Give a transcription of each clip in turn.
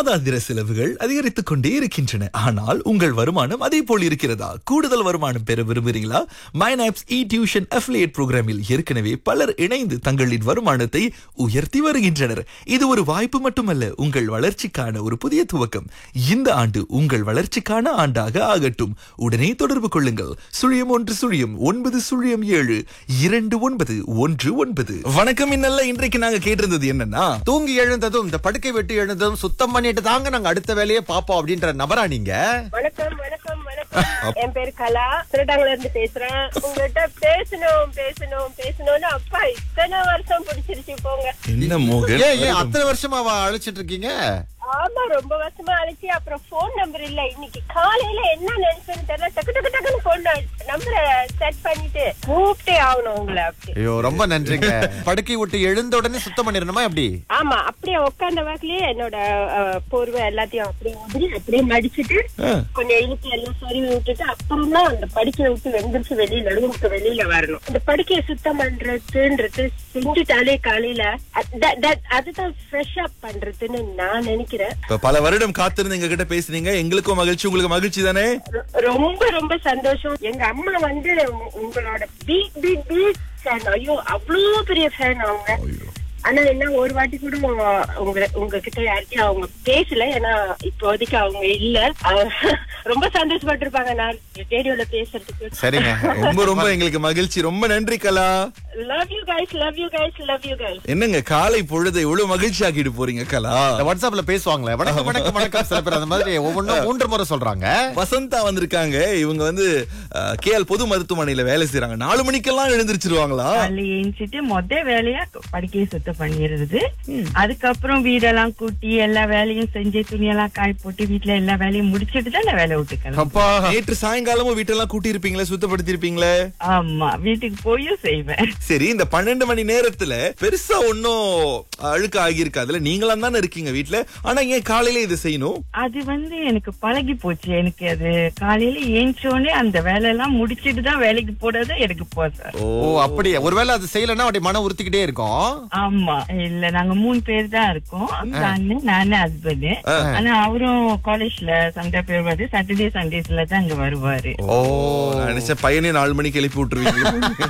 மாதாந்திர செலவுகள் அதிகரித்துக் கொண்டே இருக்கின்றன ஆனால் உங்கள் வருமானம் அதே போல் இருக்கிறதா கூடுதல் வருமானம் பெற விரும்புகிறீங்களா மைனாப்ஸ் இ டியூஷன் அஃபிலியேட் புரோகிராமில் ஏற்கனவே பலர் இணைந்து தங்களின் வருமானத்தை உயர்த்தி வருகின்றனர் இது ஒரு வாய்ப்பு மட்டுமல்ல உங்கள் வளர்ச்சிக்கான ஒரு புதிய துவக்கம் இந்த ஆண்டு உங்கள் வளர்ச்சிக்கான ஆண்டாக ஆகட்டும் உடனே தொடர்பு கொள்ளுங்கள் சுழியம் ஒன்று சுழியம் ஒன்பது சுழியம் ஏழு இரண்டு ஒன்பது ஒன்று ஒன்பது வணக்கம் இன்னல்ல இன்றைக்கு நாங்க கேட்டிருந்தது என்னன்னா தூங்கி எழுந்ததும் இந்த படுக்கை விட்டு எழுந்ததும் சுத்தம் பண்ணிட்டு தாங்க நாங்க அடுத்த வேலையை பாப்போம் அப்படின்ற நபரா நீங்க வணக்கம் வணக்கம் வணக்கம் என் பேர் கலா திருடாங்கல இருந்து பேசுறேன் உங்ககிட்ட பேசணும் பேசணும் பேசணும்னு அப்பா இத்தனை வருஷம் பிடிச்சிருச்சு போங்க என்ன மோகன் ஏன் ஏன் அத்தனை வருஷமா அவ அழைச்சிட்டு இருக்கீங்க ஆமா ரொம்ப வருஷமா அழைச்சி அப்புறம் போன் நம்பர் இல்ல இன்னைக்கு காலையில என்ன நினைச்சேன்னு தெரியல டக்கு டக்கு டக்குன்னு போன் நம்பரை செட் பண்ணிட்டு கூப்பிட்டே ஆகணும் உங்களை அப்படி ஐயோ ரொம்ப நன்றிங்க படுக்கை விட்டு எழுந்த உடனே சுத்தம் பண்ணிடணுமா எப்படி ஆமா அப்படியே உட்கார்ந்த வாக்குலயே என்னோட அஹ், போர்வை எல்லாத்தையும் அப்படியே உதிரி அப்படியே மடிச்சிட்டு கொஞ்சம் இழுத்து எல்லாம் சொருவி விட்டுட்டு அப்புறம் தான் அந்த படுக்கையை விட்டு வெந்திரிச்சு வெளியில ரூமுக்கு வெளியில வரணும் இந்த படுக்கையை சுத்தம் பண்றதுன்றது செஞ்சுட்டாலே காலையில அ- that- that- அதுதான் ஃப்ரெஷ் அப் பண்றதுன்னு நான் நினைக்கிறேன் இப்ப பல வருடம் காத்திருந்து எங்க கிட்ட பேசுனீங்க எங்களுக்கும் மகிழ்ச்சி உங்களுக்கு மகிழ்ச்சி தானே ரொ- ரொம்ப ரொம்ப சந்தோஷம் எங்க அம்மா வந்து உ- உங்களோட பீட் பீட் பீட் ஃபேன் ஐயோ அவ்வளோ பெரிய ஃபேன் அவங்க ஆனா என்ன ஒரு வாட்டி கூட உங்க உங்ககிட்ட யார்கிட்டயும் அவங்க பேசல ஏன்னா இப்போதைக்கு அவங்க இல்ல அவங்க ரொம்ப சந்தோஷப்பட்டிருப்பாங்க நான் ரேடியோல பேசுறதுக்கு சரிங்க ரொம்ப ரொம்ப எங்களுக்கு மகிழ்ச்சி ரொம்ப நன்றி Kala love you guys love you guys love you guys என்னங்க காலை பொழுதை இவ்வளவு மகிழ்ச்சி ஆக்கிட்டு போறீங்க கலா இந்த வாட்ஸ்அப்ல பேசுவாங்களே வணக்கம் வணக்கம் வணக்கம் சில பேர் அந்த மாதிரி ஒவ்வொன்றும் மூன்று முறை சொல்றாங்க வசந்தா வந்திருக்காங்க இவங்க வந்து கேஎல் பொது மருத்துவமனையில வேலை செய்யறாங்க நாலு மணிக்கெல்லாம் எழுந்திருச்சிருவாங்களா காலைல ஏஞ்சிட்டு மொத வேலையா படுக்கையை சுத்தம் பண்ணிடுறது அதுக்கப்புறம் வீடெல்லாம் கூட்டி எல்லா வேலையும் செஞ்சு துணியெல்லாம் காய் போட்டு வீட்டுல எல்லா வேலையும் முடிச்சிட்டு தான் நான் வேலை விட்டுக்கலாம் அப்பா நேற்று சாயங்காலமும் வீட்டெல்லாம் கூட்டி இருப்பீங்களே சுத்தப்படுத்தி இருப்பீங்களே ஆமா வீட்டுக்கு போயும் செய்வேன் சரி இந்த பன்னெண்டு மணி நேரத்துல பெருசா ஒன்னும் அழுக்க ஆகியிருக்காதுல நீங்களாம் தானே இருக்கீங்க வீட்ல ஆனா ஏன் காலையில இது செய்யணும் அது வந்து எனக்கு பழகி போச்சு எனக்கு அது காலையில ஏஞ்சோடனே அந்த வேலையெல்லாம் முடிச்சிட்டு தான் வேலைக்கு போறது எனக்கு போதும் ஓ அப்படியே ஒருவேளை அது செய்யலன்னா அப்படி மனம் உறுத்திக்கிட்டே இருக்கும் ஆமா இல்ல நாங்க மூணு பேர் தான் இருக்கோம் நானு நானு ஹஸ்பண்ட் ஆனா அவரும் காலேஜ்ல சண்டே போயிருவாரு சாட்டர்டே சண்டேஸ்ல தான் அங்க வருவாரு ஓ நான் நினைச்ச பையனே நாலு மணிக்கு எழுப்பி விட்டுருவீங்க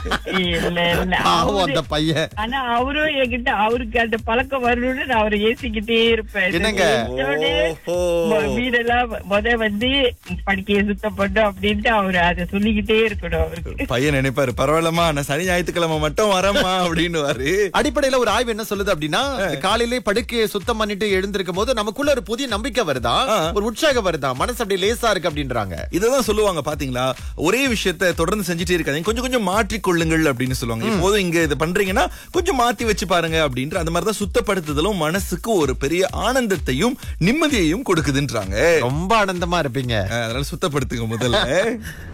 இல்ல இல்ல பாவம் அவரு- அந்த பையன் ஆனா அவரும் என்கிட்ட அவருக்கு அந்த பழக்கம் வரணும்னு நான் அவரை ஏசிக்கிட்டே இருப்பேன் என்னங்க? ஏஞ்சோடனே ஓஹோ. மொ- வீடெல்லாம் முத வந்து படுக்கையை சுத்தம் பண்ணும் அப்படின்ட்டு அவரு அதை சொல்லிக்கிட்டே இருக்கணும் அவருக்கு பையன் நினைப்பாரு பரவாயில்லம்மா நான் சனி ஞாயிற்றுக்கிழமை மட்டும் வரேம்மா அப்படின்னு அடிப்படையில ஒரு ஆய்வு என்ன சொல்லுது அப்படின்னா காலையிலே படுக்கையை சுத்தம் பண்ணிட்டு எழுந்திருக்கும் போது நமக்குள்ள ஒரு புதிய நம்பிக்கை வருதா ஆ. ஒரு உற்சாகம் வருதா மனசு அப்படி லேசா இருக்கு அப்படின்றாங்க இததான் சொல்லுவாங்க பாத்தீங்களா ஒரே விஷயத்த தொடர்ந்து செஞ்சுட்டே இருக்காதீங்க கொஞ்சம் கொஞ்சம் மாற்றிக் கொள்ளுங்கள் அப்படின்னு சொல்லுவாங்க இப்போதும் இங்க இது பண்றீங்கன்னா கொஞ்சம் மாத்தி வச்சு பாருங்க அப்படின்ற அந்த மாதிரிதான் சுத்தப்படுத்துதலும் மனசுக்கு ஒரு பெரிய ஆனந்தத்தையும் நிம்மதியையும் கொடுக்குதுன்றாங்க ரொம்ப ஆனந்தமா இருப்பீங்க அஹ் அதனால சுத்தப்படுத்துங்க முதல்ல